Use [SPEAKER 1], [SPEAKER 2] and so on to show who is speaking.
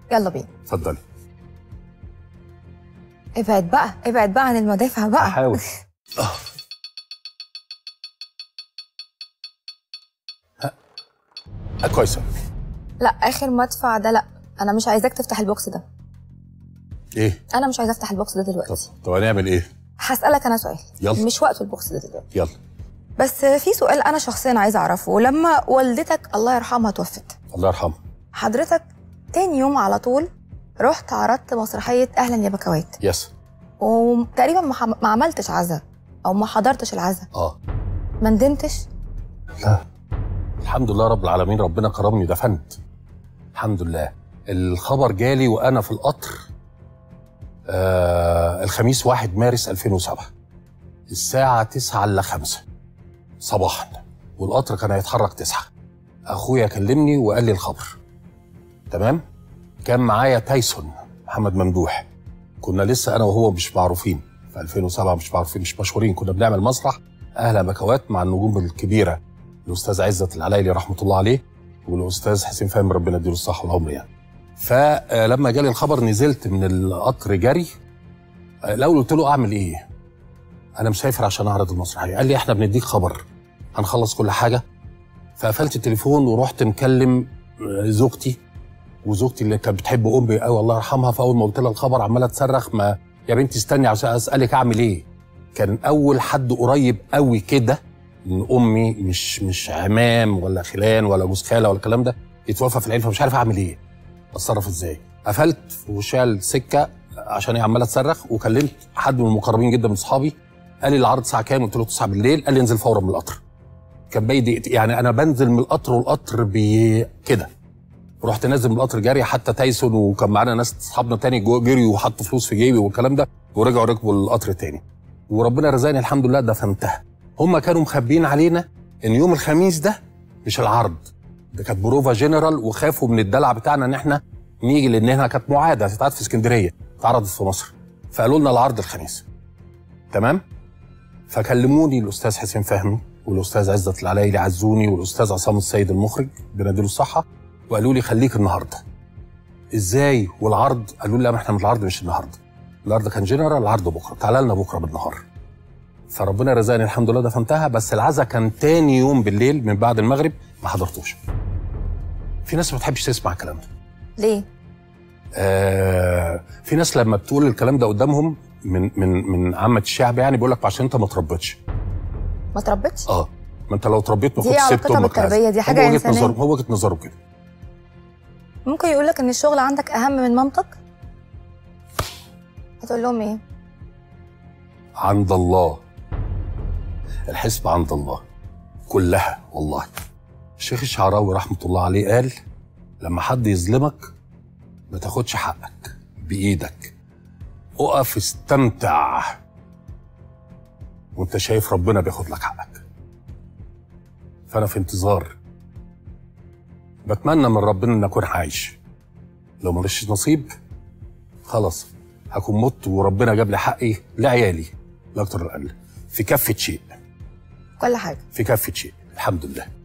[SPEAKER 1] يلا بينا
[SPEAKER 2] اتفضلي
[SPEAKER 1] ابعد بقى ابعد بقى عن المدافع بقى
[SPEAKER 2] هحاول آه. ها. آه، كويسه
[SPEAKER 1] لا اخر مدفع ده لا انا مش عايزاك تفتح البوكس ده
[SPEAKER 2] ايه
[SPEAKER 1] انا مش عايزه افتح البوكس ده
[SPEAKER 2] طب
[SPEAKER 1] دلوقتي
[SPEAKER 2] طب هنعمل ايه
[SPEAKER 1] هسالك انا سؤال
[SPEAKER 2] يلا.
[SPEAKER 1] مش وقته البوكس ده دلوقتي
[SPEAKER 2] يلا
[SPEAKER 1] بس في سؤال انا شخصيا عايزه اعرفه لما والدتك الله يرحمها توفت
[SPEAKER 2] الله يرحمه
[SPEAKER 1] حضرتك تاني يوم على طول رحت عرضت مسرحيه اهلا يا بكوات
[SPEAKER 2] يس
[SPEAKER 1] وتقريبا ما, ح- ما عملتش عزا او ما حضرتش العزا
[SPEAKER 2] اه
[SPEAKER 1] ما ندمتش
[SPEAKER 2] لا الحمد لله رب العالمين ربنا كرمني دفنت الحمد لله الخبر جالي وانا في القطر آه الخميس 1 مارس 2007 الساعة 9 الا 5 صباحا والقطر كان هيتحرك 9 اخويا كلمني وقال لي الخبر تمام كان معايا تايسون محمد ممدوح كنا لسه انا وهو مش معروفين في 2007 مش معروفين مش مشهورين كنا بنعمل مسرح اهلا بكوات مع النجوم الكبيره الاستاذ عزت العلايلي رحمه الله عليه والاستاذ حسين فهمي ربنا يديله الصحه والعمر يعني فلما جالي الخبر نزلت من القطر جري الاول قلت له اعمل ايه انا مسافر عشان اعرض المسرحيه قال لي احنا بنديك خبر هنخلص كل حاجه فقفلت التليفون ورحت مكلم زوجتي وزوجتي اللي كانت بتحب امي قوي الله يرحمها فاول ما قلت لها الخبر عماله تصرخ ما يا بنتي استني عشان اسالك اعمل ايه كان اول حد قريب قوي كده من امي مش مش عمام ولا خلان ولا جوز خاله ولا الكلام ده يتوفى في العيله فمش عارف اعمل ايه اتصرف ازاي قفلت في وشها السكه عشان هي عماله تصرخ وكلمت حد من المقربين جدا من اصحابي قال لي العرض الساعه كام قلت له 9 بالليل قال لي انزل فورا من القطر كان باقي دقيقتين يعني انا بنزل من القطر والقطر بي كده رحت نازل من القطر جري حتى تايسون وكان معانا ناس اصحابنا تاني جو جري وحطوا فلوس في جيبي والكلام ده ورجعوا ركبوا القطر تاني وربنا رزقني الحمد لله دفنتها هم كانوا مخبيين علينا ان يوم الخميس ده مش العرض ده كانت بروفا جنرال وخافوا من الدلع بتاعنا ان احنا نيجي لانها كانت معاده هتتعرض في اسكندريه اتعرضت في مصر فقالوا لنا العرض الخميس تمام فكلموني الاستاذ حسين فهمي والاستاذ عزت العلايلي عزوني والاستاذ عصام السيد المخرج بناديله الصحه وقالوا لي خليك النهارده ازاي والعرض قالوا لي لا ما احنا من العرض مش النهارده العرض كان جنرال العرض بكره تعالى لنا بكره بالنهار فربنا رزقني الحمد لله دفنتها بس العزا كان تاني يوم بالليل من بعد المغرب ما حضرتوش في ناس ما بتحبش تسمع الكلام ده
[SPEAKER 1] ليه
[SPEAKER 2] آه في ناس لما بتقول الكلام ده قدامهم من من من عامه الشعب يعني بيقول لك عشان انت ما تربيتش
[SPEAKER 1] ما تربيتش
[SPEAKER 2] اه ما انت لو اتربيت ما
[SPEAKER 1] دي
[SPEAKER 2] كنتش سبت
[SPEAKER 1] علاقتها
[SPEAKER 2] امك
[SPEAKER 1] بالتربية،
[SPEAKER 2] العزا.
[SPEAKER 1] دي
[SPEAKER 2] هو
[SPEAKER 1] حاجة
[SPEAKER 2] وجهه
[SPEAKER 1] إنسانية.
[SPEAKER 2] نظره هو وجهه نظره كده
[SPEAKER 1] ممكن يقول لك ان الشغل عندك اهم من مامتك هتقول لهم ايه
[SPEAKER 2] عند الله الحسب عند الله كلها والله الشيخ الشعراوي رحمة الله عليه قال لما حد يظلمك ما تاخدش حقك بإيدك اقف استمتع وانت شايف ربنا بياخد لك حقك فأنا في انتظار بتمنى من ربنا ان اكون عايش لو ماليش نصيب خلاص هكون مت وربنا جاب لي حقي لعيالي لا اكتر ولا اقل في كفه شيء
[SPEAKER 1] كل حاجه
[SPEAKER 2] في كفه شيء الحمد لله